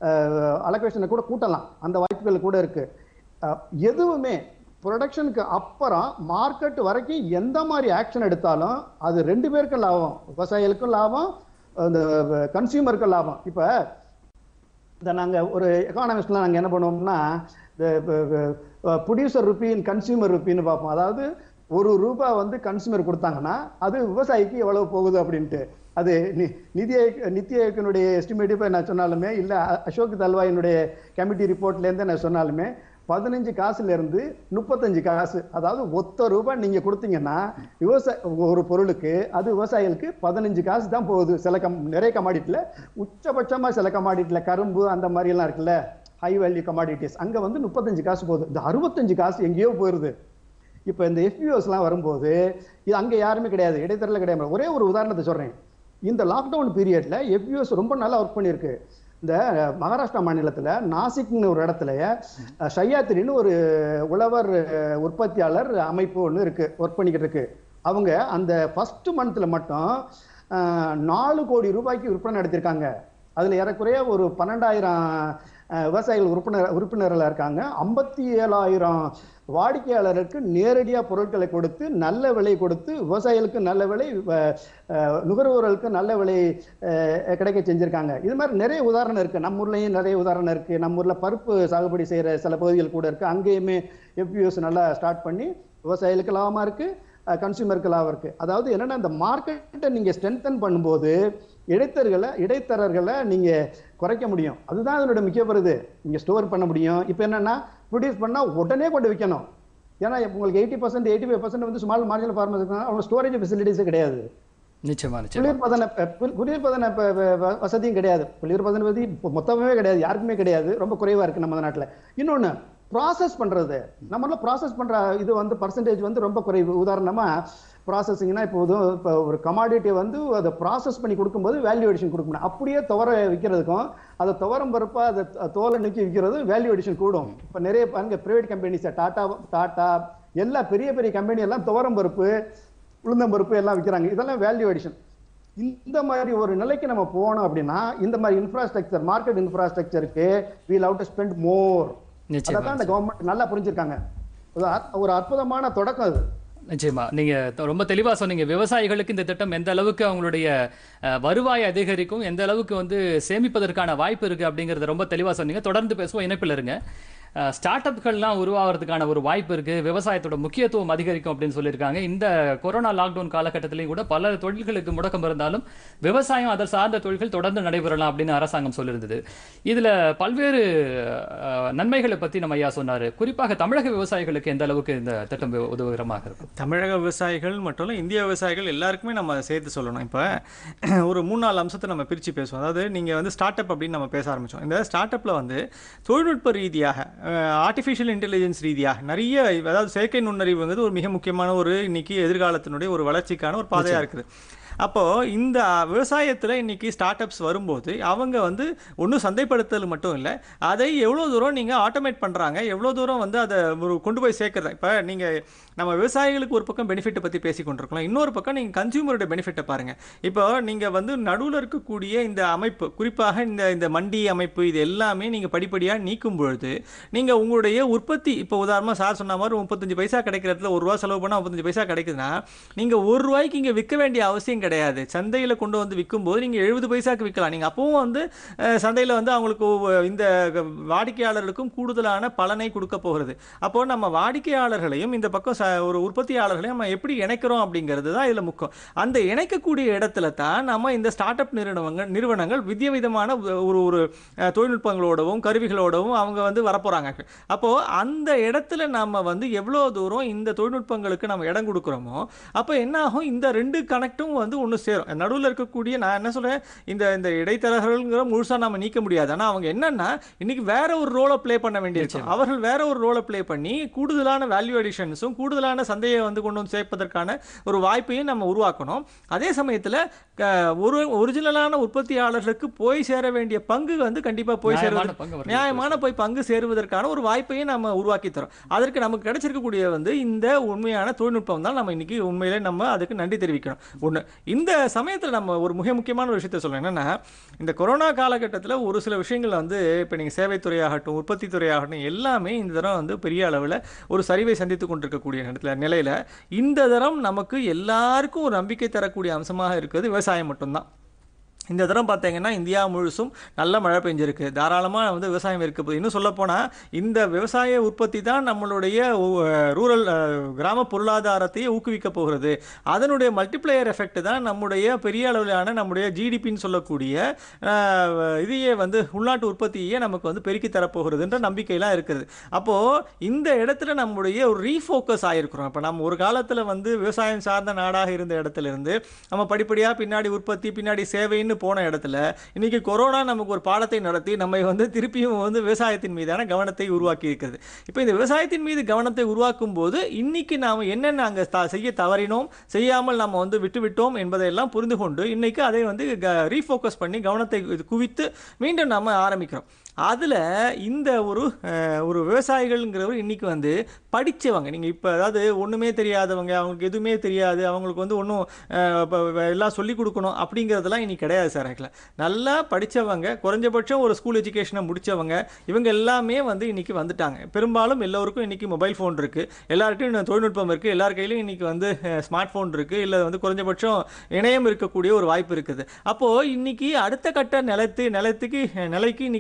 அலோகேஷனை கூட கூட்டலாம் அந்த வாய்ப்புகள் கூட இருக்கு அஹ், எதுவுமே ப்ரொடக்ஷனுக்கு அப்புறம் மார்க்கெட் வரைக்கும் எந்த மாதிரி ஆக்ஷன் எடுத்தாலும் அது ரெண்டு பேருக்கும் லாபம் விவசாயிகளுக்கும் லாபம் அந்த கன்சியூமருக்கும் லாபம் இப்போ இந்த நாங்கள் ஒரு எக்கானமிஸ்ட்லாம் நாங்கள் என்ன பண்ணுவோம்னா இந்த ப்ரொடியூசர் ருப்பின் கன்சியூமர் ருப்பின்னு பார்ப்போம் அதாவது ஒரு ரூபாய் வந்து கன்சியூமர் கொடுத்தாங்கன்னா அது விவசாயிக்கு எவ்வளவு போகுது அப்படின்ட்டு அது நி- நிதி ஆயோக் நித்தி ஆயோக்கினுடைய எஸ்டிமேட் இப்போ நான் சொன்னாலுமே இல்லை அசோக் தல்வாயினுடைய கமிட்டி ரிப்போர்ட்லேருந்து நான் சொன்னாலுமே பதினஞ்சு காசுல இருந்து முப்பத்தஞ்சு காசு அதாவது ஒத்த ரூபாய் நீங்க கொடுத்தீங்கன்னா விவசாய ஒரு பொருளுக்கு அது விவசாயிகளுக்கு பதினஞ்சு காசு தான் போகுது சில கம் நிறைய கமாடிட்டியில் உச்சபட்சமா சில கமாடிட்டியில் கரும்பு அந்த மாதிரி எல்லாம் இருக்குல்ல ஹை வேல்யூ கமாடிட்டிஸ் அங்க வந்து முப்பத்தஞ்சு காசு போகுது இந்த அறுபத்தஞ்சு காசு எங்கேயோ போயிருது இப்போ இந்த எஃபிஓஸ்லாம் வரும்போது இது அங்கே யாருமே கிடையாது இடைத்தரல கிடையாது ஒரே ஒரு உதாரணத்தை சொல்றேன் இந்த லாக்டவுன் பீரியட்ல எஃபிஓஸ் ரொம்ப நல்லா ஒர்க் பண்ணியிருக்கு இந்த அஹ், மகாராஷ்டிரா மாநிலத்துல நாசிக்னு ஒரு இடத்துல அஹ், ஷையாத்திரின்னு ஒரு உழவர் அஹ், உற்பத்தியாளர் அமைப்பு ஒன்று இருக்கு ஒர்க் பண்ணிக்கிட்டு இருக்கு அவங்க அந்த ஃபர்ஸ்ட் மந்த்ல மட்டும் அஹ், நாலு கோடி ரூபாய்க்கு விற்பனை நடத்தியிருக்காங்க அதுல ஏறக்குறைய ஒரு பன்னெண்டாயிரம் அஹ், விவசாயிகள் உறுப்பினர் உறுப்பினர்கள் இருக்காங்க ஐம்பத்தி ஏழாயிரம் வாடிக்கையாளருக்கு நேரடியா பொருட்களை கொடுத்து நல்ல விலை கொடுத்து விவசாயிகளுக்கு நல்ல விலை வ- அஹ், நுகர்வோர்களுக்கு நல்ல விலை அஹ், கிடைக்க செஞ்சிருக்காங்க இது மாதிரி நிறைய உதாரணம் இருக்கு நம்ம ஊர்லயும் நிறைய உதாரணம் இருக்கு நம்ம ஊர்ல பருப்பு சாகுபடி செய்யற சில பகுதிகள் கூட இருக்கு அங்கேயுமே எஃபியூஸ் நல்லா ஸ்டார்ட் பண்ணி விவசாயிகளுக்கு லாபமா இருக்கு கன்சியூமருக்கு லாபம் இருக்கு அதாவது என்னன்னா இந்த மார்க்கெட்டை நீங்க ஸ்ட்ரென்தன் பண்ணும்போது இடைத்தரகளை இடைத்தரகர்களை நீங்க குறைக்க முடியும் அதுதான் அதனோட முக்கிய வருது நீங்க ஸ்டோர் பண்ண முடியும் இப்போ என்னன்னா ப்ரொடியூஸ் பண்ணா உடனே கொண்டு விற்கணும் ஏன்னா இப்ப உங்களுக்கு eighty percent eighty five percent வந்து ஸ்மால் மார்ஜினல் ஃபார்மர்ஸ் இருக்காங்க அவங்க ஸ்டோரேஜ் ஃபெசிலிட்டிஸே கிடையாது
நிச்சயமா நிச்சயமா
குளிர்பதன அஹ், குளிர்- குளிர்பதன ப- ப- வ- வசதியும் கிடையாது குளிர்பதன வசதி இப்ப மொத்தமே கிடையாது யாருக்குமே கிடையாது ரொம்ப குறைவா இருக்கு நம்ம நாட்டுல இன்னொன்னு ப்ராசஸ் பண்றது நம்மள ப்ராசஸ் பண்ற இது வந்து பர்சன்டேஜ் வந்து ரொம்ப குறைவு உதாரணமா ப்ராசஸிங்னா இப்போ இது- இப்போ ஒரு கமாடிட்டி வந்து அதை ப்ராசஸ் பண்ணி கொடுக்கும்போது வேல்யூ எடிஷன் கொடுக்கணும் அப்படியே துவர விற்கிறதுக்கும் அதை துவரம் பருப்பா அதை த- தோலை நீக்கி விற்கிறது வேல்யூ எடிஷன் கூடும் இப்போ நிறைய பாருங்க பிரைவேட் கம்பெனிஸ் டாடா டாடா எல்லா பெரிய பெரிய கம்பெனி எல்லாம் துவரம் பருப்பு உளுந்தம்பருப்பு எல்லாம் விற்கிறாங்க இதெல்லாம் வேல்யூ எடிஷன் இந்த மாதிரி ஒரு நிலைக்கு நம்ம போனோம் அப்படின்னா இந்த மாதிரி இன்ஃப்ராஸ்ட்ரக்சர் மார்க்கெட் இன்ஃப்ராஸ்ட்ரக்சருக்கு we love to spend more
நிச்சயமா
அதான் இந்த கவர்மெண்ட் நல்லா புரிஞ்சிருக்காங்க ஒரு அற்- ஒரு அற்புதமான தொடக்கம் அது
நிச்சயமா நீங்க த- ரொம்ப தெளிவா சொன்னீங்க விவசாயிகளுக்கு இந்த திட்டம் எந்த அளவுக்கு அவங்களுடைய அஹ், வருவாயை அதிகரிக்கும் எந்த அளவுக்கு வந்து சேமிப்பதற்கான வாய்ப்பு இருக்கு அப்படிங்கறத ரொம்ப தெளிவா சொன்னீங்க தொடர்ந்து பேசுவோம் இணைப்பில் இருங்க ஸ்டார்ட் அப்கள்லாம் உருவாகிறதுக்கான ஒரு வாய்ப்பு இருக்கு விவசாயத்தோட முக்கியத்துவம் அதிகரிக்கும் அப்படின்னு சொல்லியிருக்காங்க இந்த கொரோனா லாக்டவுன் காலகட்டத்திலையும் கூட பல தொழில்களுக்கு முடக்கம் இருந்தாலும் விவசாயம் அதை சார்ந்த தொழில்கள் தொடர்ந்து நடைபெறலாம் அப்படின்னு அரசாங்கம் சொல்லியிருந்தது இதுல பல்வேறு அஹ், நன்மைகளை பத்தி நம்ம ஐயா சொன்னாரு குறிப்பாக தமிழக விவசாயிகளுக்கு எந்த அளவுக்கு இந்த திட்டம் உ- உதவிகரமாக இருக்கும்
தமிழக விவசாயிகள் மட்டும் இல்லை இந்திய விவசாயிகள் எல்லாருக்குமே நம்ம அதை சேர்த்து சொல்லணும் இப்போ ஒரு மூணு நாலு அம்சத்தை நம்ம பிரித்து பேசுவோம் அதாவது நீங்கள் வந்து ஸ்டார்ட் அப் அப்படின்னு நம்ம பேச ஆரம்பித்தோம் இந்த ஸ்டார்ட் அப்பில் வந்து தொழில்நுட்ப ரீதியாக ஆர்டிஃபிஷியல் இன்டெலிஜென்ஸ் ரீதியாக நிறைய அதாவது செயற்கை நுண்ணறிவுங்கிறது ஒரு மிக முக்கியமான ஒரு இன்னைக்கு எதிர்காலத்தினுடைய ஒரு வளர்ச்சிக்கான ஒரு பாதையாக இருக்குது அப்போது இந்த விவசாயத்தில் இன்னைக்கு ஸ்டார்ட் அப்ஸ் வரும்போது அவங்க வந்து ஒன்றும் சந்தைப்படுத்தல் மட்டும் இல்லை அதை எவ்வளோ தூரம் நீங்கள் ஆட்டோமேட் பண்ணுறாங்க எவ்வளோ தூரம் வந்து அதை ஒரு கொண்டு போய் சேர்க்குறது இப்போ நீங்கள் நம்ம விவசாயிகளுக்கு ஒரு பக்கம் பெனிஃபிட்டை பற்றி பேசி கொண்டிருக்கலாம் இன்னொரு பக்கம் நீங்கள் கன்சியூமரோட பெனிஃபிட்டை பாருங்கள் இப்போ நீங்கள் வந்து நடுவில் இருக்கக்கூடிய இந்த அமைப்பு குறிப்பாக இந்த இந்த மண்டி அமைப்பு இது எல்லாமே நீங்கள் படிப்படியாக நீக்கும் பொழுது நீங்கள் உங்களுடைய உற்பத்தி இப்போ உதாரணமாக சார் சொன்ன மாதிரி முப்பத்தஞ்சு பைசா கிடைக்கிற இடத்துல ஒரு ரூபா செலவு பண்ணால் முப்பத்தஞ்சு பைசா கிடைக்குதுன்னா நீங்கள் ஒரு ரூபாய்க்கு இங்கே விற்க வேண்டிய அவசியம் கிடையாது சந்தையில் கொண்டு வந்து விற்கும்போது நீங்கள் எழுபது பைசாக்கு விற்கலாம் நீங்கள் அப்பவும் வந்து சந்தையில் வந்து அவங்களுக்கு ஒ- இந்த வாடிக்கையாளர்களுக்கும் கூடுதலான பலனை கொடுக்க போகிறது அப்போ நம்ம வாடிக்கையாளர்களையும் இந்த பக்கம் ச- ஒரு உற்பத்தியாளர்களையும் நம்ம எப்படி இணைக்கிறோம் அப்படிங்கிறது தான் இதில் முக்கியம் அந்த இணைக்கக்கூடிய இடத்துல தான் நம்ம இந்த ஸ்டார்ட் அப் நிறுவனங்கள் நிறுவனங்கள் வித்திய விதமான ஒரு ஒரு அஹ், தொழில்நுட்பங்களோடவும் கருவிகளோடவும் அவங்க வந்து வரப்போகிறாங்க அப்போது அந்த இடத்துல நம்ம வந்து எவ்வளோ தூரம் இந்த தொழில்நுட்பங்களுக்கு நம்ம இடம் கொடுக்குறோமோ அப்போ என்ன ஆகும் இந்த ரெண்டு கனெக்டும் வந்து ஒன்று சேரும் நடுவில் இருக்கக்கூடிய நான் என்ன சொல்கிறேன் இந்த இந்த இடைத்தரகர்கள்ங்கிற முழுசாக நம்ம நீக்க முடியாது ஆனால் அவங்க என்னன்னா இன்னைக்கு வேற ஒரு ரோலை ப்ளே பண்ண வேண்டியிருக்கும் அவர்கள் வேற ஒரு ரோலை ப்ளே பண்ணி கூடுதலான வேல்யூ அடிஷன்ஸும் கூடுதலான சந்தையை வந்து கொண்டு வந்து சேர்ப்பதற்கான ஒரு வாய்ப்பையும் நம்ம உருவாக்கணும் அதே சமயத்தில் ஒரு ஒரிஜினலான உற்பத்தியாளர்களுக்கு போய் சேர வேண்டிய பங்கு வந்து கண்டிப்பாக போய்
நியாயமான
சேருவது
பங்கு அவர்களுக்கு
நியாயமான போய் பங்கு சேருவதற்கான ஒரு வாய்ப்பையும் நம்ம உருவாக்கி தரோம் அதற்கு நமக்கு கிடைச்சிருக்கக்கூடிய வந்து இந்த உண்மையான தொழில்நுட்பம் தான் நம்ம இன்னைக்கு உண்மையிலே நம்ம அதுக்கு நன்றி தெரிவிக்கணும் ஒன்று இந்த சமயத்தில் நம்ம ஒரு மிக முக்கியமான ஒரு விஷயத்தை சொல்லணும் என்னன்னா இந்த கொரோனா காலகட்டத்தில் ஒரு சில விஷயங்கள் வந்து இப்போ நீங்கள் சேவைத்துறையாகட்டும் உற்பத்தி துறையாகட்டும் எல்லாமே இந்த தரம் வந்து பெரிய அளவில் ஒரு சரிவை சந்தித்து கொண்டிருக்கக்கூடிய இடத்துல நிலையில் இந்த தரம் நமக்கு எல்லாருக்கும் ஒரு நம்பிக்கை தரக்கூடிய அம்சமாக இருக்கிறது விவசாயம் மட்டும்தான் இந்த தரம் பார்த்தீங்கன்னா இந்தியா முழுசும் நல்ல மழை பெஞ்சிருக்கு தாராளமாக வந்து விவசாயம் இருக்க போகுது இன்னும் சொல்லப்போனால் இந்த விவசாய உற்பத்தி தான் நம்மளுடைய ரூரல் கிராம பொருளாதாரத்தையே ஊக்குவிக்க போகிறது அதனுடைய மல்டிப்ளையர் எஃபெக்ட் தான் நம்முடைய பெரிய அளவிலான நம்முடைய ஜிடிபின்னு சொல்லக்கூடிய அஹ், இதையே வந்து உள்நாட்டு உற்பத்தியே நமக்கு வந்து பெருக்கி தரப்போகிறதுன்ற நம்பிக்கையெல்லாம் இருக்குது அப்போது இந்த இடத்துல நம்முடைய ஒரு ரீஃபோக்கஸ் ஆகிருக்கிறோம் இப்போ நம்ம ஒரு காலத்தில் வந்து விவசாயம் சார்ந்த நாடாக இருந்த இடத்துல இருந்து நம்ம படிப்படியாக பின்னாடி உற்பத்தி பின்னாடி சேவைன்னு போன இடத்துல இன்னைக்கு கொரோனா நமக்கு ஒரு பாடத்தை நடத்தி நம்மை வந்து திருப்பியும் வந்து விவசாயத்தின் மீதான கவனத்தை உருவாக்கி இருக்கிறது இப்போ இந்த விவசாயத்தின் மீது கவனத்தை உருவாக்கும் போது இன்னைக்கு நாம் என்னென்ன அங்கே செய்ய தவறினோம் செய்யாமல் நம்ம வந்து விட்டுவிட்டோம் என்பதையெல்லாம் புரிந்து கொண்டு இன்னைக்கு அதை வந்து ரீஃபோக்கஸ் பண்ணி கவனத்தை இது குவித்து மீண்டும் நம்ம ஆரம்பிக்கிறோம் அதில் இந்த ஒரு அஹ், ஒரு விவசாயிகள்ங்கிறவர் இன்னைக்கு வந்து படித்தவங்க நீங்கள் இப்போ அதாவது ஒன்றுமே தெரியாதவங்க அவங்களுக்கு எதுவுமே தெரியாது அவங்களுக்கு வந்து ஒன்றும் எல்லாம் சொல்லிக் கொடுக்கணும் அப்படிங்கிறதெல்லாம் இன்னைக்கு கிடையாது சார் ஆக்சுவலாக நல்லா படித்தவங்க குறைஞ்சபட்சம் ஒரு ஸ்கூல் எஜுகேஷனை முடித்தவங்க இவங்க எல்லாமே வந்து இன்னைக்கு வந்துட்டாங்க பெரும்பாலும் எல்லோருக்கும் இன்னைக்கு மொபைல் ஃபோன் இருக்குது எல்லார்கிட்டையும் தொழில்நுட்பம் இருக்குது எல்லார் கையிலையும் இன்னைக்கு வந்து ஸ்மார்ட் ஃபோன் இருக்குது இல்லை வந்து குறைஞ்சபட்சம் இணையம் இருக்கக்கூடிய ஒரு வாய்ப்பு இருக்குது அப்போது இன்னைக்கு அடுத்த கட்ட நிலத்து நிலத்துக்கு நிலைக்கு இன்னைக்கு விவசாயிகள்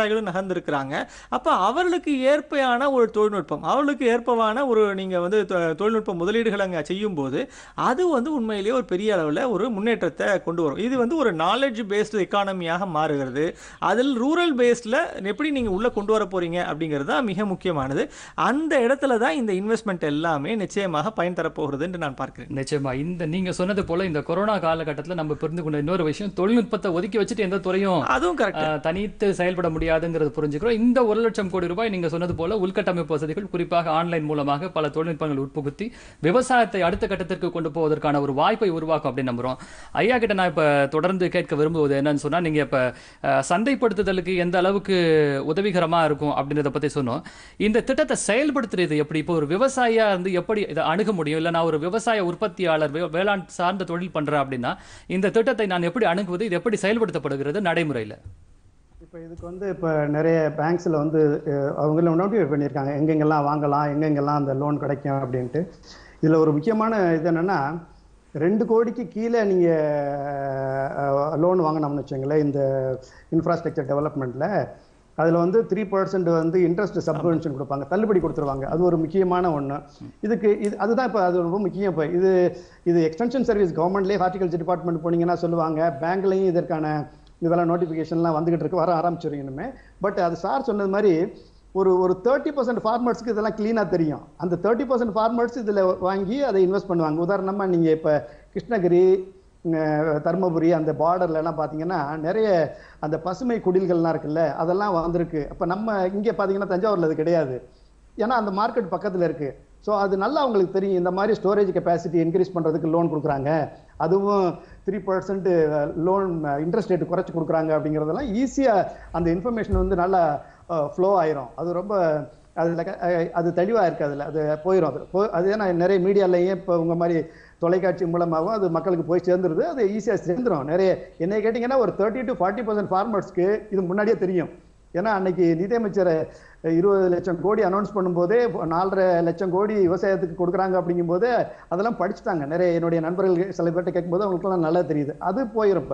விவசாயிகளும் நகர்ந்திருக்கிறாங்க அப்ப அவர்களுக்கு ஏற்பையான ஒரு தொழில்நுட்பம் அவர்களுக்கு ஏற்பவான ஒரு நீங்க வந்து தொ- தொழில்நுட்ப முதலீடுகள் அங்க செய்யும் போது அது வந்து உண்மையிலேயே ஒரு பெரிய அளவுல ஒரு முன்னேற்றத்தை கொண்டு வரும் இது வந்து ஒரு நாலேஜ் பேஸ்டு எக்கானமியாக மாறுகிறது அதில் ரூரல் பேஸ்டில் எப்படி நீங்கள் உள்ளே கொண்டு வர போறீங்க அப்படிங்கிறது தான் மிக முக்கியமானது அந்த இடத்துல தான் இந்த இன்வெஸ்ட்மெண்ட் எல்லாமே நிச்சயமாக பயன் தரப்போகிறது என்று நான் பார்க்கிறேன்
நிச்சயமா இந்த நீங்க சொன்னது போல இந்த கொரோனா காலகட்டத்துல நம்ம புரிந்து கொண்ட இன்னொரு விஷயம் தொழில்நுட்பத்தை ஒதுக்கி வச்சுட்டு எந்த துறையும்
அதுவும் கரெக்ட்
ஆஹ், தனித்து செயல்பட முடியாதுங்கிறது புரிஞ்சுக்கிறோம் இந்த ஒரு லட்சம் கோடி ரூபாய் நீங்க சொன்னது போல உள்கட்டமைப்பு வசதிகள் குறிப்பாக ஆன்லைன் மூலமாக பல தொழில்நுட்பங்கள் உட்புகுத்தி விவசாயத்தை அடுத்த கட்டத்திற்கு கொண்டு போவதற்கான ஒரு வாய்ப்பை உருவாக்கும் அப்படின்னு நம்புறோம் ஐயா கிட்ட நான் இப்ப தொடர்ந்து கேட்க விரும்புவது என்னன்னு சொன்னா நீங்க இப்ப ஆஹ், சந்தைப்படுத்துதலுக்கு எந்த அளவுக்கு உதவிகரமா இருக்கும் அப்படின்றத பத்தி சொன்னோம் இந்த திட்டத்தை செயல்படுத்துறது எப்படி இப்போ ஒரு விவசாயியா இருந்து எப்படி இதை அணுக முடியும் இல்ல நான் ஒரு விவசாய உற்பத்தியாளர் வே- வேளாண் சார்ந்த தொழில் பண்றேன் அப்படின்னா இந்த திட்டத்தை நான் எப்படி அணுகுவது இது எப்படி செயல்படுத்தப்படுகிறது நடைமுறையில
இப்போ இதுக்கு வந்து இப்போ நிறைய பேங்க்ஸில் வந்து அஹ், அவங்கள நோட்டிஃபை பண்ணியிருக்காங்க எங்கெங்கெல்லாம் வாங்கலாம் எங்கெங்கெல்லாம் அந்த லோன் கிடைக்கும் அப்படின்ட்டு இதில் ஒரு முக்கியமான இது என்னென்னா ரெண்டு கோடிக்கு கீழே நீங்கள் லோன் வாங்கினோம்னு வச்சுங்களேன் இந்த இன்ஃப்ராஸ்ட்ரக்சர் டெவலப்மெண்ட்டில் அதில் வந்து த்ரீ பர்சன்ட் வந்து இன்ட்ரெஸ்ட் சப்வென்ஷன் கொடுப்பாங்க தள்ளுபடி கொடுத்துருவாங்க அது ஒரு முக்கியமான ஒன்று இதுக்கு இது அதுதான் இப்போ அது ரொம்ப முக்கியம் இப்போ இது இது எக்ஸ்டென்ஷன் சர்வீஸ் கவர்மெண்ட்லேயே ஹார்டிகல்ச்சர் டிபார்ட்மெண்ட் போனீங்கன்னா சொல்லுவாங்க பேங்க்லேயும் இதற்கான இதெல்லாம் நோட்டிஃபிகேஷன்லாம் வந்துகிட்டு இருக்கு வர ஆரம்பிச்சிடும் இனிமே பட் அது சார் சொன்னது மாதிரி ஒரு ஒரு தேர்ட்டி பர்சன்ட் ஃபார்மர்ஸ்க்கு இதெல்லாம் க்ளீனாக தெரியும் அந்த தேர்ட்டி பர்சன்ட் ஃபார்மர்ஸ் இதில் வாங்கி அதை இன்வெஸ்ட் பண்ணுவாங்க உதாரணமாக நீங்கள் இப்போ கிருஷ்ணகிரி அஹ், தருமபுரி அந்த பார்டர்ல எல்லாம் பார்த்தீங்கன்னா நிறைய அந்த பசுமை குடில்கள்லாம் இருக்குல்ல அதெல்லாம் வந்திருக்கு அப்போ நம்ம இங்கே பார்த்தீங்கன்னா தஞ்சாவூரில் அது கிடையாது ஏன்னா அந்த மார்க்கெட் பக்கத்தில் இருக்கு ஸோ அது நல்லா அவங்களுக்கு தெரியும் இந்த மாதிரி ஸ்டோரேஜ் கெப்பாசிட்டி இன்க்ரீஸ் பண்ணுறதுக்கு லோன் கொடுக்குறாங்க அதுவும் three percent loan interest rate குறைச்சி கொடுக்குறாங்க அப்படிங்கிறதெல்லாம் ஈஸியாக அந்த இன்ஃபர்மேஷன் வந்து நல்லா ஃப்ளோ ஆயிரும் அது ரொம்ப அதில் அது தெளிவாக இருக்குது அதில் அது போயிடும் அது போ அது ஏன்னா நிறைய மீடியாலையும் இப்போ உங்க மாதிரி தொலைக்காட்சி மூலமாகவும் அது மக்களுக்கு போய் சேர்ந்துருது அது ஈஸியாக சேர்ந்துரும் நிறைய என்னை கேட்டிங்கன்னா ஒரு தேர்ட்டி டு ஃபார்ட்டி பர்சன்ட் ஃபார்மர்ஸ்க்கு இது முன்னாடியே தெரியும் ஏன்னா அன்னைக்கு நிதியமைச்சர் இருபது லட்சம் கோடி அனௌன்ஸ் பண்ணும்போதே நாலரை லட்சம் கோடி விவசாயத்துக்கு கொடுக்குறாங்க அப்படிங்கும்போது அதெல்லாம் படிச்சுட்டாங்க நிறைய என்னுடைய நண்பர்கள் சில பேர்கிட்ட கேட்கும்போது அவங்களுக்குலாம் நல்லா தெரியுது அது போயிருப்ப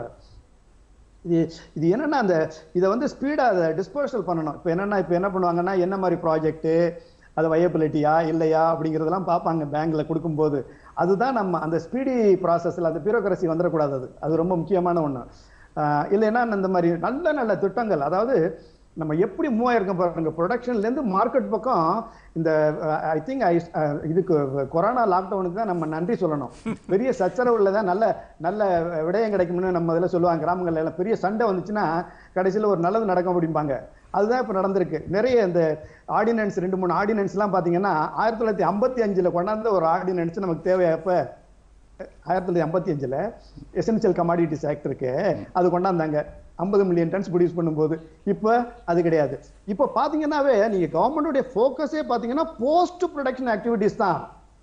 இது இது என்னன்னா அந்த இதை வந்து ஸ்பீடாக அதை டிஸ்போசல் பண்ணணும் இப்போ என்னன்னா இப்போ என்ன பண்ணுவாங்கன்னா என்ன மாதிரி ப்ராஜெக்ட்டு அது வயபிலிட்டியா இல்லையா அப்படிங்கிறதெல்லாம் பார்ப்பாங்க பேங்க்ல கொடுக்கும்போது அதுதான் நம்ம அந்த ஸ்பீடி ப்ராசஸில் அந்த பியூரோக்ரஸி வந்துடக்கூடாது அது அது ரொம்ப முக்கியமான ஒன்று இல்லைன்னா இந்த மாதிரி நல்ல நல்ல திட்டங்கள் அதாவது நம்ம எப்படி மூவ் ஆயிருக்கோம் பாருங்க ப்ரொடக்ஷன்லேருந்து மார்க்கெட் பக்கம் இந்த ஐ திங்க் ஐ இதுக்கு கொரோனா லாக்டவுனுக்கு தான் நம்ம நன்றி சொல்லணும் பெரிய சச்சரவுல தான் நல்ல நல்ல விடயம் கிடைக்கும்னு நம்ம இதில் சொல்லுவாங்க கிராமங்கள்ல எல்லாம் பெரிய சண்டை வந்துச்சுன்னா கடைசியில் ஒரு நல்லது நடக்கும் அப்படிம்பாங்க அதுதான் இப்போ நடந்திருக்கு நிறைய இந்த ஆர்டினன்ஸ் ரெண்டு மூணு ஆர்டினன்ஸ்லாம் பார்த்தீங்கன்னா ஆயிரத்தி தொள்ளாயிரத்தி ஐம்பத்தி அஞ்சில் கொண்டாந்த ஒரு ஆர்டினன்ஸ் நமக்கு தேவை அப்போ ஆயிரத்தி தொள்ளாயிரத்தி ஐம்பத்தி அஞ்சில் எசென்சியல் கமாடிட்டிஸ் ஆக்ட் இருக்கு அது கொண்டாந்தாங்க ஐம்பது மில்லியன் டன்ஸ் ப்ரொடியூஸ் பண்ணும்போது இப்போ அது கிடையாது இப்போ பார்த்தீங்கன்னாவே நீங்கள் கவர்மெண்ட்டுடைய ஃபோக்கஸே பார்த்தீங்கன்னா போஸ்ட் ப்ரொடக்ஷன் ஆக்டிவிட்டீஸ் தான்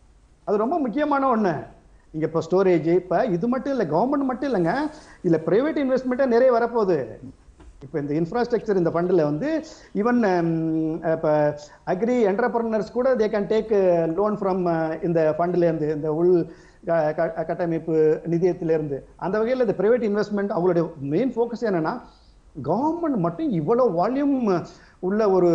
அது ரொம்ப முக்கியமான ஒன்று இங்கே இப்போ ஸ்டோரேஜ் இப்போ இது மட்டும் இல்லை கவர்மெண்ட் மட்டும் இல்லைங்க இதில் ப்ரைவேட் இன்வெஸ்ட்மெண்ட்டே நிறைய வரப்போகுது இப்போ இந்த இன்ஃப்ராஸ்ட்ரக்சர் இந்த ஃபண்டில் வந்து ஈவன் இப்போ அக்ரி என்டர்பிரனர்ஸ் கூட they can take loan from இந்த ஃபண்ட்லேருந்து இந்த உள் க- க- கட்டமைப்பு நிதியத்திலேருந்து அந்த வகையில் இந்த ப்ரைவேட் இன்வெஸ்ட்மெண்ட் அவங்களுடைய மெயின் ஃபோக்கஸ் என்னன்னா கவர்மெண்ட் மட்டும் இவ்வளோ வால்யூம் உள்ள ஒரு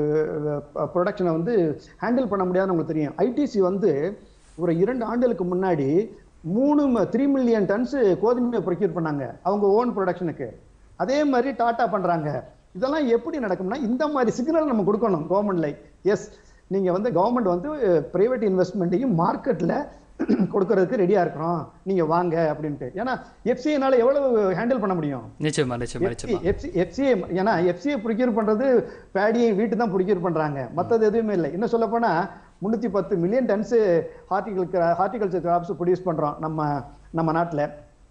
ப்ரொடக்ஷனை வந்து ஹேண்டில் பண்ண முடியாதுன்னு உங்களுக்கு தெரியும் ஐடிசி வந்து ஒரு இரண்டு ஆண்டுகளுக்கு முன்னாடி மூணு த்ரீ மில்லியன் டன்ஸ் கோதுமையை ப்ரொக்யூர் பண்ணாங்க அவங்க ஓன் ப்ரொடக்ஷனுக்கு அதே மாதிரி டாட்டா பண்றாங்க இதெல்லாம் எப்படி நடக்கும்னா இந்த மாதிரி சிக்னல் நம்ம கொடுக்கணும் கவர்மெண்ட்ல எஸ் நீங்க வந்து கவர்மெண்ட் வந்து பிரைவேட் இன்வெஸ்ட்மெண்ட்டையும் மார்க்கெட்ல கொடுக்கறதுக்கு ரெடியா இருக்கிறோம் நீங்க வாங்க அப்படின்ட்டு ஏன்னா எஃப்சிஐனால எவ்வளவு ஹேண்டில் பண்ண முடியும்
நிச்சயமா நிச்சயமா நிச்சயமா
எஃப்சிஏ ஏன்னா எஃப்சிஏ ப்ரொக்யூர் பண்றது பேடியை வீட்டு தான் ப்ரொக்யூர் பண்றாங்க மத்தது எதுவுமே இல்லை இன்னும் சொல்ல போனா முன்னூத்தி பத்து மில்லியன் டன்ஸ் ஹார்டிகல் ஹார்டிகல்ச்சர் கிராப்ஸ் ப்ரொடியூஸ் பண்றோம் நம்ம நம்ம நாட்டுல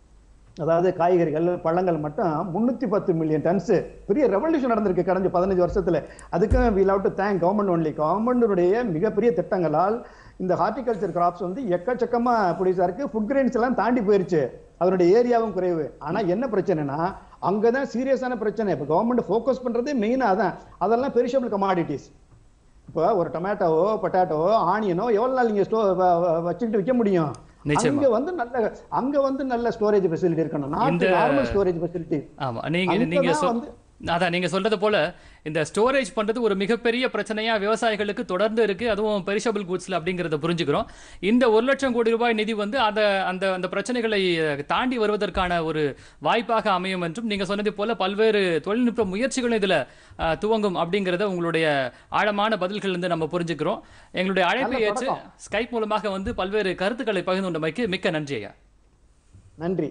அதாவது காய்கறிகள் பழங்கள் மட்டும் முன்னூத்தி பத்து மில்லியன் டன்ஸ் பெரிய ரெவல்யூஷன் நடந்திருக்கு கடந்த பதினஞ்சு வருஷத்துல அதுக்கும் we love to thank government only கவர்மெண்டுடைய மிகப்பெரிய திட்டங்களால் இந்த ஹார்டிகல்ச்சர் கிராப்ஸ் வந்து எக்கச்சக்கமா ப்ரொடியூஸ் இருக்கு ஃபுட் கிரெயின்ஸ் எல்லாம் தாண்டி போயிருச்சு அதனுடைய ஏரியாவும் குறைவு ஆனா என்ன பிரச்சனைனா அங்கதான் சீரியஸான பிரச்சனை இப்போ கவர்மெண்ட் ஃபோக்கஸ் பண்றதே மெயினா அதான் அதெல்லாம் பெரிஷபிள் கமாடிட்டிஸ் இப்போ ஒரு டொமேட்டோவோ பொட்டாட்டோவோ ஆனியனோ எவ்வளவு நாள் நீங்க ஸ்டோ வச்சுக்கிட்டு விற்க முடியும்
நிச்சயமா.
அங்க வந்து நல்ல அங்க வந்து நல்ல ஸ்டோரேஜ் ஃபெசிலிட்டி இருக்கணும் நாட்
இந்த-
நார்மல் ஸ்டோரேஜ் ஃபெசிலிட்டி
ஆமா நீங்க நீங்க
அங்கதான்
சொ-
வந்து-
அதான் நீங்க சொல்றது போல இந்த ஸ்டோரேஜ் பண்றது ஒரு மிகப்பெரிய பிரச்சனையா விவசாயிகளுக்கு தொடர்ந்து இருக்கு அதுவும் பெரிஷபிள் கூட்ஸ்ல அப்படிங்கறத புரிஞ்சுக்கிறோம் இந்த ஒரு லட்சம் கோடி ரூபாய் நிதி வந்து அந்த அந்த அந்த பிரச்சனைகளை அஹ், தாண்டி வருவதற்கான ஒரு வாய்ப்பாக அமையும் என்றும் நீங்க சொன்னது போல பல்வேறு தொழில்நுட்ப முயற்சிகளும் இதுல அஹ், துவங்கும் அப்படிங்கறத உங்களுடைய ஆழமான பதில்கள் இருந்து நம்ம புரிஞ்சுக்கிறோம் எங்களுடைய அழைப்பை
நல்ல
ஏற்று
தொடக்கம்.
ஸ்கைப் மூலமாக வந்து பல்வேறு கருத்துக்களை பகிர்ந்து கொண்டமைக்கு மிக்க நன்றி ஐயா
நன்றி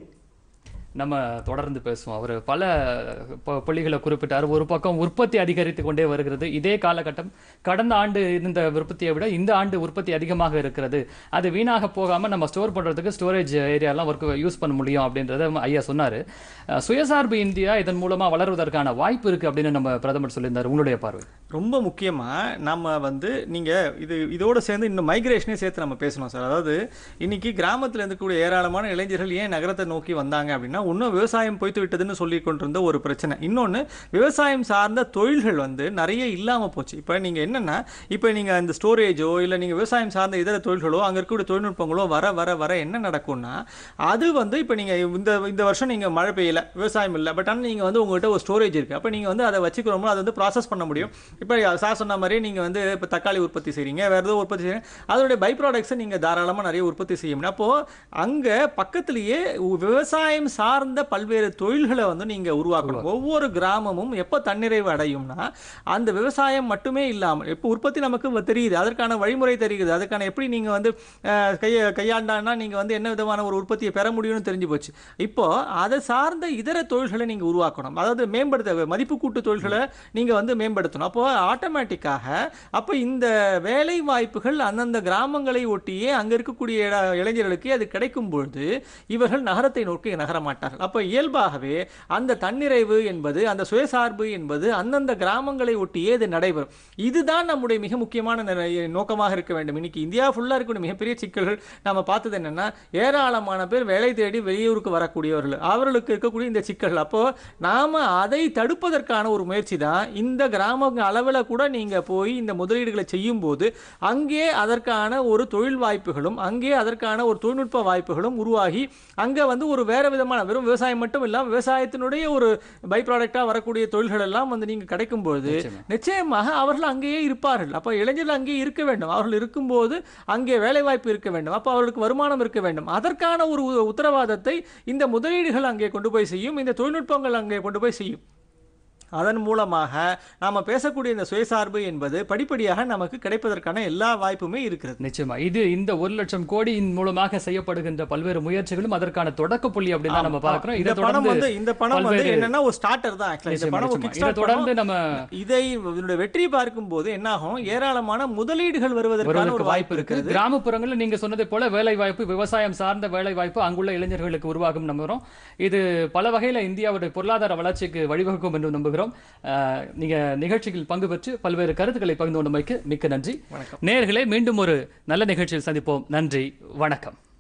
நம்ம தொடர்ந்து பேசுவோம் அவர் பல ப- புள்ளிகளை குறிப்பிட்டார் ஒரு பக்கம் உற்பத்தி அதிகரித்து கொண்டே வருகிறது இதே காலகட்டம் கடந்த ஆண்டு இருந்த உற்பத்தியை விட இந்த ஆண்டு உற்பத்தி அதிகமாக இருக்கிறது அது வீணாக போகாம நம்ம ஸ்டோர் பண்றதுக்கு ஸ்டோரேஜ் ஏரியாலாம் ஒர்க் யூஸ் பண்ண முடியும் அப்படின்றத ஐயா சொன்னாரு அஹ், சுயசார்பு இந்தியா இதன் மூலமா வளர்வதற்கான வாய்ப்பு இருக்கு அப்படின்னு நம்ம பிரதமர் சொல்லியிருந்தார் உங்களுடைய பார்வை
ரொம்ப முக்கியமா நம்ம வந்து நீங்க இது இதோட சேர்ந்து இன்னும் மைக்ரேஷனே சேர்த்து நம்ம பேசணும் சார் அதாவது இன்னைக்கு கிராமத்துல இருக்கக்கூடிய ஏராளமான இளைஞர்கள் ஏன் நகரத்தை நோக்கி வந்தாங்க அப்படின்னா ஒன்றும் விவசாயம் பொய்த்து விட்டதுன்னு சொல்லி கொண்டிருந்த ஒரு பிரச்சனை இன்னொன்னு விவசாயம் சார்ந்த தொழில்கள் வந்து நிறைய இல்லாம போச்சு இப்போ நீங்க என்னன்னா இப்போ நீங்க இந்த ஸ்டோரேஜோ இல்ல நீங்க விவசாயம் சார்ந்த இதர தொழில்களோ அங்க இருக்கக்கூடிய தொழில்நுட்பங்களோ வர வர வர என்ன நடக்கும்னா அது வந்து இப்போ நீங்க இந்த இந்த வருஷம் நீங்க மழை பெய்யல விவசாயம் இல்லை பட் ஆனால் நீங்க வந்து உங்ககிட்ட ஒரு ஸ்டோரேஜ் இருக்கு அப்போ நீங்க வந்து அதை வச்சுக்கிறோமோ அதை வந்து ப்ராசஸ் பண்ண முடியும் இப்போ சார் சொன்ன மாதிரி நீங்க வந்து இப்போ தக்காளி உற்பத்தி செய்றீங்க வேற ஏதோ உற்பத்தி செய்றீங்க அதோட பை ப்ராடக்ட்ஸை நீங்க தாராளமா நிறைய உற்பத்தி செய்ய முடியும் அப்போ அங்க பக்கத்திலேயே உ- விவசாயம் சார்ந்த பல்வேறு தொழில்களை வந்து நீங்க உருவாக்கணும் ஒவ்வொரு கிராமமும் எப்போ தன்னிறைவு அடையும்னா அந்த விவசாயம் மட்டுமே இல்லாமல் இப்போ உற்பத்தி நமக்கு வ- தெரியுது அதற்கான வழிமுறை தெரியுது அதுக்கான எப்படி நீங்க வந்து அஹ், கைய கையாண்டான்னா நீங்க வந்து என்ன விதமான ஒரு உற்பத்தியை பெற முடியும்னு தெரிஞ்சு போச்சு இப்போ அதை சார்ந்த இதர தொழில்களை நீங்க உருவாக்கணும் அதாவது மேம்படுத்த மதிப்பு கூட்டு தொழில்களை நீங்க வந்து மேம்படுத்தணும் அப்போ ஆட்டோமேட்டிக்காக அப்போ இந்த வேலை வாய்ப்புகள் அந்தந்த கிராமங்களை ஒட்டியே அங்க இருக்கக்கூடிய இட- இளைஞர்களுக்கு அது கிடைக்கும் பொழுது இவர்கள் நகரத்தை நோக்கி நகர மாட்டார்கள் அப்போ இயல்பாகவே அந்த தன்னிறைவு என்பது அந்த சுயசார்பு என்பது அந்தந்த கிராமங்களை ஒட்டியே இது நடைபெறும் இதுதான் நம்முடைய மிக முக்கியமான நிறை- நோக்கமாக இருக்க வேண்டும் இன்னைக்கு இந்தியா ஃபுல்லா இருக்கக்கூடிய மிகப்பெரிய சிக்கல்கள் நம்ம பார்த்தது என்னன்னா ஏராளமான பேர் வேலை தேடி வெளியூருக்கு வரக்கூடியவர்கள் அவர்களுக்கு இருக்கக்கூடிய இந்த சிக்கல்கள் அப்போ நாம அதை தடுப்பதற்கான ஒரு முயற்சி தான் இந்த கிராம அளவில் கூட நீங்க போய் இந்த முதலீடுகளை செய்யும் போது அங்கே அதற்கான ஒரு தொழில் வாய்ப்புகளும் அங்கே அதற்கான ஒரு தொழில்நுட்ப வாய்ப்புகளும் உருவாகி அங்க வந்து ஒரு வேற விதமான வெறும் விவசாயம் மட்டும் இல்லாம விவசாயத்தினுடைய ஒரு பை ப்ராடக்டா வரக்கூடிய தொழில்கள் எல்லாம் வந்து நீங்க கிடைக்கும் பொழுது
நிச்சயமா.
நிச்சயமாக அவர்கள் அங்கேயே இருப்பார்கள் அப்போ இளைஞர்கள் அங்கேயே இருக்க வேண்டும் அவர்கள் இருக்கும்போது அங்கே வேலைவாய்ப்பு இருக்க வேண்டும் அப்போ அவர்களுக்கு வருமானம் இருக்க வேண்டும் அதற்கான ஒரு உ- உத்தரவாதத்தை இந்த முதலீடுகள் அங்கே கொண்டு போய் செய்யும் இந்த தொழில்நுட்பங்கள் அங்கே கொண்டு போய் செய்யும் அதன் மூலமாக நாம பேசக்கூடிய இந்த சுயசார்பு என்பது படிப்படியாக நமக்கு கிடைப்பதற்கான எல்லா வாய்ப்புமே இருக்கிறது
நிச்சயமா இது இந்த ஒரு லட்சம் கோடியின் மூலமாக செய்யப்படுகின்ற பல்வேறு முயற்சிகளும் அதற்கான தொடக்க புள்ளி அப்படின்னு தான் நம்ம பார்க்கிறோம்
இந்த
இதை
பணம்
தொடர்ந்து
வந்து இந்த பணம் வந்து
பல்வேறு-
என்னன்னா ஒரு ஸ்டார்டர் தான் actually. இந்த
நிச்சயமா,
பணம் ஒரு
நிச்சயமா.
kickstart
இதை தொடர்ந்து நம்ம
பணம். இதை இதனுடைய வெற்றி பார்க்கும்போது என்னாகும் ஏராளமான முதலீடுகள் வருவதற்கான
வருவதற்கு
ஒரு
வாய்ப்பு இருக்கு கிராமப்புறங்கள்ல நீங்க சொன்னதை போல வேலை வாய்ப்பு விவசாயம் சார்ந்த வேலை வாய்ப்பு அங்குள்ள இளைஞர்களுக்கு உருவாகும் நம்புகிறோம் இது பல வகையில இந்தியாவுடைய பொருளாதார வளர்ச்சிக்கு வழிவகுக்கும் என்று நம்புகிறோம் அஹ், நீங்க நிகழ்ச்சியில் பங்கு பெற்று பல்வேறு கருத்துக்களை பகிர்ந்து கொண்டமைக்கு மிக்க நன்றி
வணக்கம்.
நேயர்களே மீண்டும் ஒரு நல்ல நிகழ்ச்சியில் சந்திப்போம் நன்றி வணக்கம்